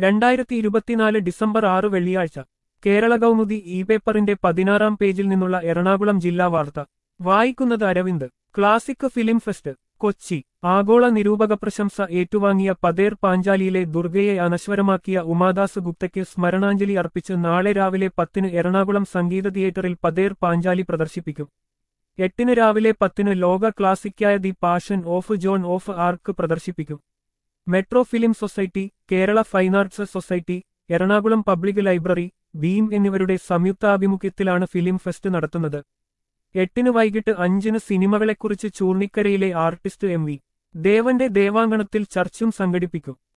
രണ്ടായിരത്തി ഇരുപത്തിനാല് ഡിസംബർ ആറ് വെള്ളിയാഴ്ച കേരള കൗമുദി ഇ പേപ്പറിന്റെ പതിനാറാം പേജിൽ നിന്നുള്ള എറണാകുളം ജില്ലാ വാർത്ത വായിക്കുന്നത് Aravind classic film fest Kochi ആഗോള നിരൂപക പ്രശംസ ഏറ്റുവാങ്ങിയ പതേർ പാഞ്ചാലിയിലെ ദുർഗയെ അനശ്വരമാക്കിയ ഉമാദാസ് ഗുപ്തയ്ക്ക് സ്മരണാഞ്ജലി അർപ്പിച്ച് നാളെ രാവിലെ പത്തിന് എറണാകുളം സംഗീത തിയേറ്ററിൽ പതേർ പാഞ്ചാലി പ്രദർശിപ്പിക്കും എട്ടിന് രാവിലെ പത്തിന് ലോക ക്ലാസിക്കായ the passion of Joan of Arc പ്രദർശിപ്പിക്കും metro film society Kerala fine arts society Ernakulam public library beam എന്നിവരുടെ സംയുക്താഭിമുഖ്യത്തിലാണ് ഫിലിം ഫെസ്റ്റ് നടത്തുന്നത് എട്ടിന് വൈകിട്ട് അഞ്ചിന് സിനിമകളെക്കുറിച്ച് ചൂർണിക്കരയിലെ ആർട്ടിസ്റ്റ് എം വി ദേവന്റെ ദേവാങ്കണത്തിൽ ചർച്ചും സംഘടിപ്പിക്കും